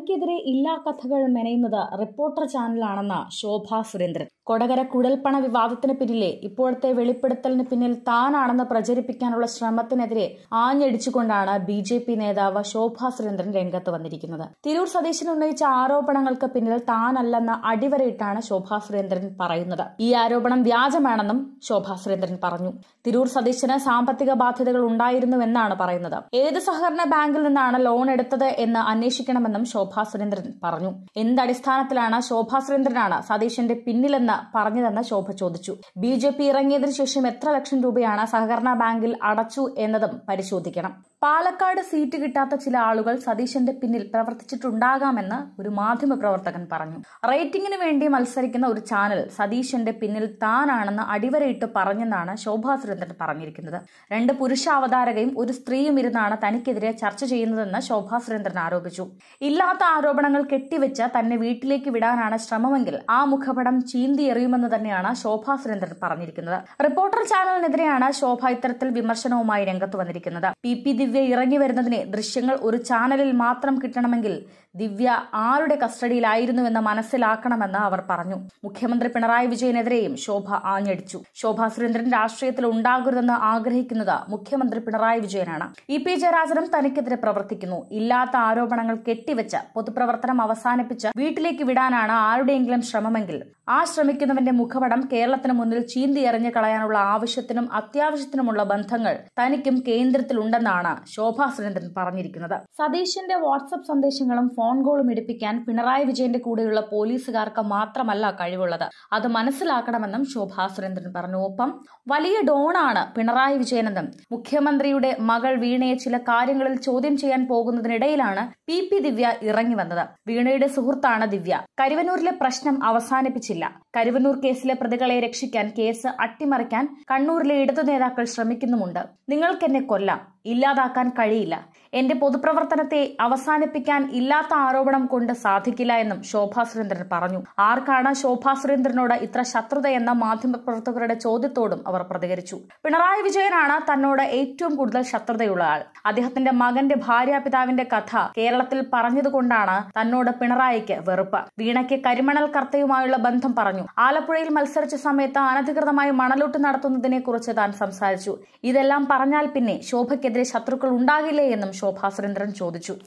തനിക്കെതിരെ ഇല്ലാ കഥകൾ മെനയുന്നത് റിപ്പോർട്ടർ ചാനലാണെന്ന് ശോഭ സുരേന്ദ്രൻ കൊടകര കുഴൽപ്പണ വിവാദത്തിന് പിന്നിലെ ഇപ്പോഴത്തെ വെളിപ്പെടുത്തലിന് പിന്നിൽ താനാണെന്ന് പ്രചരിപ്പിക്കാനുള്ള ശ്രമത്തിനെതിരെ ആഞ്ഞടിച്ചുകൊണ്ടാണ് ബി ജെ പി നേതാവ് ശോഭ സുരേന്ദ്രൻ രംഗത്ത് വന്നിരിക്കുന്നത് തിരൂർ സതീശൻ ഉന്നയിച്ച ആരോപണങ്ങൾക്ക് പിന്നിൽ താനല്ലെന്ന് അടിവരയിട്ടാണ് ശോഭ സുരേന്ദ്രൻ പറയുന്നത് ഈ ആരോപണം വ്യാജമാണെന്നും ശോഭ സുരേന്ദ്രൻ പറഞ്ഞു തിരൂർ സതീശന് സാമ്പത്തിക ബാധ്യതകൾ ഉണ്ടായിരുന്നുവെന്നാണ് പറയുന്നത് ഏത് സഹകരണ ബാങ്കിൽ നിന്നാണ് ലോൺ എടുത്തത് എന്ന് അന്വേഷിക്കണമെന്നും ശോഭ സുരേന്ദ്രൻ പറഞ്ഞു എന്തടിസ്ഥാനത്തിലാണ് ശോഭ സുരേന്ദ്രനാണ് സതീശന്റെ പിന്നിലെന്ന് പറഞ്ഞതെന്ന് ശോഭ ചോദിച്ചു ബി ജെ പി ഇറങ്ങിയതിനു ശേഷം എത്ര ലക്ഷം രൂപയാണ് സഹകരണ ബാങ്കിൽ അടച്ചു എന്നതും പരിശോധിക്കണം പാലക്കാട് സീറ്റ് കിട്ടാത്ത ചില ആളുകൾ സതീശന്റെ പിന്നിൽ പ്രവർത്തിച്ചിട്ടുണ്ടാകാമെന്ന് ഒരു മാധ്യമ പ്രവർത്തകൻ പറഞ്ഞു റേറ്റിംഗിന് വേണ്ടി മത്സരിക്കുന്ന ഒരു ചാനൽ സതീശന്റെ പിന്നിൽ താനാണെന്ന് അടിവരയിട്ട് പറഞ്ഞെന്നാണ് ശോഭാ സുരേന്ദ്രൻ പറഞ്ഞിരിക്കുന്നത് രണ്ട് പുരുഷ അവതാരകയും ഒരു സ്ത്രീയും ഇരുന്നാണ് തനിക്കെതിരെ ചർച്ച ചെയ്യുന്നതെന്ന് ശോഭാ സുരേന്ദ്രൻ ആരോപിച്ചു ഇല്ലാത്ത ആരോപണങ്ങൾ കെട്ടിവെച്ച് തന്നെ വീട്ടിലേക്ക് വിടാനാണ് ശ്രമമെങ്കിൽ ആ മുഖപടം ചീന്തി എറിയുമെന്ന് തന്നെയാണ് ശോഭാ സുരേന്ദ്രൻ പറഞ്ഞിരിക്കുന്നത് റിപ്പോർട്ടർ ചാനലിനെതിരെയാണ് ശോഭ ഇത്തരത്തിൽ വിമർശനവുമായി രംഗത്ത് വന്നിരിക്കുന്നത് പി പി ദിവ്യ ഇറങ്ങി വരുന്നതിന് ദൃശ്യങ്ങൾ ഒരു ചാനലിൽ മാത്രം കിട്ടണമെങ്കിൽ ദിവ്യ ആരുടെ കസ്റ്റഡിയിലായിരുന്നുവെന്ന് മനസ്സിലാക്കണമെന്ന് അവർ പറഞ്ഞു മുഖ്യമന്ത്രി പിണറായി വിജയനെതിരെയും ശോഭ ആഞ്ഞടിച്ചു ശോഭ സുരേന്ദ്രൻ രാഷ്ട്രീയത്തിൽ ഉണ്ടാകരുതെന്ന് ആഗ്രഹിക്കുന്നത് മുഖ്യമന്ത്രി പിണറായി വിജയനാണ് ഇ പി ജയരാജനും തനിക്കെതിരെ പ്രവർത്തിക്കുന്നു ഇല്ലാത്ത ആരോപണങ്ങൾ കെട്ടിവെച്ച് പൊതുപ്രവർത്തനം അവസാനിപ്പിച്ച് വീട്ടിലേക്ക് വിടാനാണ് ആരുടെയെങ്കിലും ശ്രമമെങ്കിൽ ആ ശ്രമിക്കുന്നവന്റെ മുഖപടം കേരളത്തിന് മുന്നിൽ ചീന്തി എറിഞ്ഞു കളയാനുള്ള ആവശ്യത്തിനും അത്യാവശ്യത്തിനുമുള്ള ബന്ധങ്ങൾ തനിക്കും കേന്ദ്രത്തിലുണ്ടെന്നാണ് ശോഭാ സുരേന്ദ്രൻ പറഞ്ഞിരിക്കുന്നത് സതീശന്റെ വാട്സപ്പ് സന്ദേശങ്ങളും ഫോൺ കോളും എടുപ്പിക്കാൻ പിണറായി വിജയന്റെ കൂടെയുള്ള പോലീസുകാർക്ക് മാത്രമല്ല കഴിവുള്ളത് അത് മനസ്സിലാക്കണമെന്നും ശോഭാ സുരേന്ദ്രൻ പറഞ്ഞു ഒപ്പം വലിയ ഡോണാണ് പിണറായി വിജയനെന്നും മുഖ്യമന്ത്രിയുടെ മകൾ വീണയെ ചില കാര്യങ്ങളിൽ ചോദ്യം ചെയ്യാൻ പോകുന്നതിനിടയിലാണ് പി പി ദിവ്യ ഇറങ്ങി വന്നത് വീണയുടെ സുഹൃത്താണ് ദിവ്യ കരുവന്നൂരിലെ പ്രശ്നം അവസാനിപ്പിച്ചില്ല കരുവന്നൂർ കേസിലെ പ്രതികളെ രക്ഷിക്കാൻ കേസ് അട്ടിമറിക്കാൻ കണ്ണൂരിലെ ഇടതു നേതാക്കൾ ശ്രമിക്കുന്നുമുണ്ട് നിങ്ങൾക്കെന്നെ കൊല്ലാം ഇല്ലാതാക്കാൻ കഴിയില്ല എന്റെ പൊതുപ്രവർത്തനത്തെ അവസാനിപ്പിക്കാൻ ഇല്ലാത്ത ആരോപണം കൊണ്ട് സാധിക്കില്ല എന്നും ശോഭാ സുരേന്ദ്രൻ പറഞ്ഞു ആർക്കാണ് ശോഭാ സുരേന്ദ്രനോട് ഇത്ര ശത്രുതയെന്ന മാധ്യമപ്രവർത്തകരുടെ ചോദ്യത്തോടും അവർ പ്രതികരിച്ചു പിണറായി വിജയനാണ് തന്നോട് ഏറ്റവും കൂടുതൽ ശത്രുതയുള്ള ആൾ അദ്ദേഹത്തിന്റെ മകന്റെ ഭാര്യാപിതാവിന്റെ കഥ കേരളത്തിൽ പറഞ്ഞതുകൊണ്ടാണ് തന്നോട് പിണറായിക്ക് വെറുപ്പ് വീണയ്ക്ക് കരിമണൽ കർത്തയുമായുള്ള ബന്ധം പറഞ്ഞു ആലപ്പുഴയിൽ മത്സരിച്ച സമയത്ത് അനധികൃതമായി മണലൂട്ട് നടത്തുന്നതിനെ കുറിച്ച് താൻ സംസാരിച്ചു ഇതെല്ലാം പറഞ്ഞാൽ പിന്നെ ശോഭയ്ക്കെതിരെ ശത്രുക്കൾ ഉണ്ടാകില്ലേ എന്നും ശോഭാ സുരേന്ദ്രൻ ചോദിച്ചു